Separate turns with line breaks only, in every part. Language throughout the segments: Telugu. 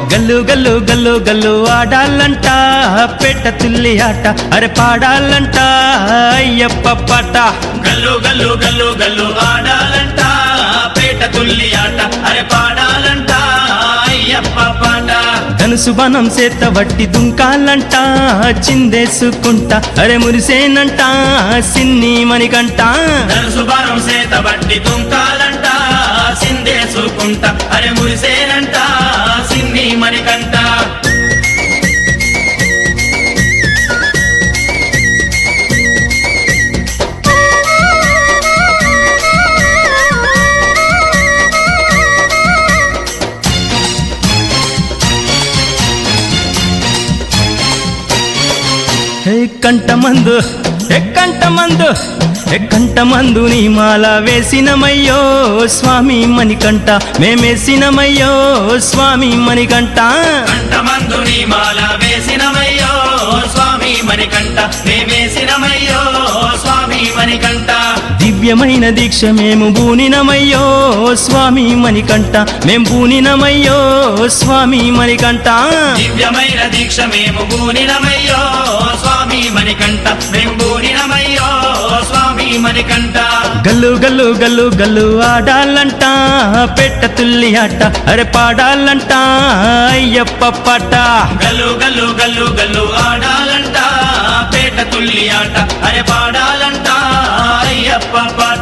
గల్లు గల్లు గల్లు గల్లు ఆడాలంట పెట్ట తుల్లి ఆట అరే పాడాలంట అయ్యప్ప పాట
గల్లు గల్లు గల్లు గల్లు ఆడాలంట పేట తుల్లి ఆట అరే పాడాలంట అయ్యప్ప పాట
ధనుసు బనం చేత వట్టి దుంకాలంట చిందేసుకుంటా అరే మురిసేనంట సిన్ని మణికంట
ధనుసు బాణం సేత బట్టి తుంకాలంట సిందేసుకుంట అరే మురిసేనంట సిన్ని మణికంట
ఏ కంట మందు ఎక్కంట మందు ఎక్కంట మందు నీ మాల వేసినమయ్యో స్వామి మణికంట మేమేసినమయ్యో స్వామి మణికంట
కంఠమందు నీ మాల వేసినమయ్యో స్వామి మణికంఠ మేమేసినమయ్యో స్వామి మణికంఠ
దివ్యమైన దీక్ష మేము బూనినమయ్యో స్వామి మణికంట మేం బూనినమయ్యో స్వామి మణికంట
దివ్యమైన దీక్ష మేము బూనినమయ్యో స్వామి మణికంఠ మేము బూనినమయ్యో స్వామి మణికంఠ
గల్లు గల్లు గల్లు గల్లు ఆడాలంట పెట్ట తుల్లి ఆట అరే పాడాలంట అయ్యప్ప పాట
గల్లు గల్లు గల్లు గల్లు ఆడాలంట పేట తుల్లి ఆట అరే పాడాలంట అయ్యప్ప పాట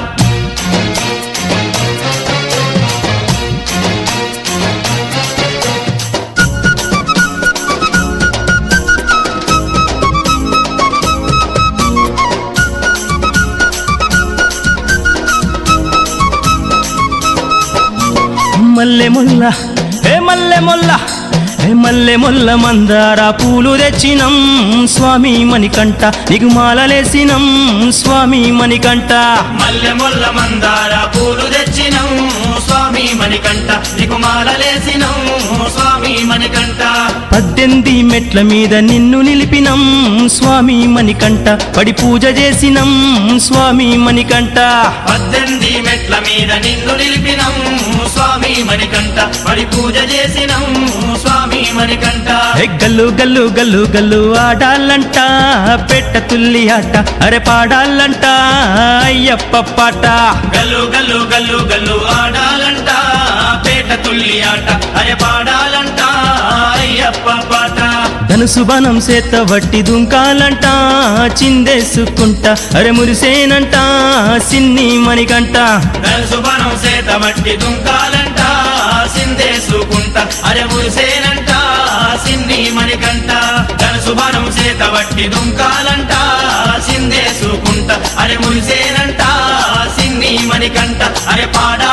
మల్లె ముల్ల ఏ మల్లె ముల్ల ఏ మల్లె ముల్ల మందార పూలు తెచ్చినం స్వామి మణికంట నీకు మాలలేసినం స్వామి మణికంట
మల్లె మొల్ల మందార పూలు తెచ్చినం స్వామి మణికంఠ నీకు మాలలేసినం స్వామి మణికంఠ
పద్దెనిమిది మెట్ల మీద నిన్ను నిలిపినం స్వామి మణికంట పడి పూజ చేసినం స్వామి మణికంట
పద్దెనిమిది మెట్ల మీద నిన్ను నిలిపినం స్వామి మణికంఠ పడి పూజ చేసినం స్వామి మణికంఠ
ఏ గల్లు గల్లు గల్లు గల్లు ఆడాలంట పెట్ట తుల్లి ఆట అరే పాడాలంట అయ్యప్ప పాట
గల్లు గల్లు గల్లు గల్లు ఆడాలంట పేట తుల్లి ఆట అరే పాడాలంట అయ్యప్ప పాట
ధనుసు బనం చేత వట్టి దుంకాలంట చిందేసుకుంటా అరే మురిసేనంట సిన్ని మణికంట
సుబనం సేత మట్టి దుంకాలంట సిందేసుకుంట అరే మురిసేనంట సిన్ని మణికంట సుబనం సేత వట్టి దుంకాలంట సిందేసుకుంట అరే మురిసేనంట సిన్ని మణికంట అరే పాడ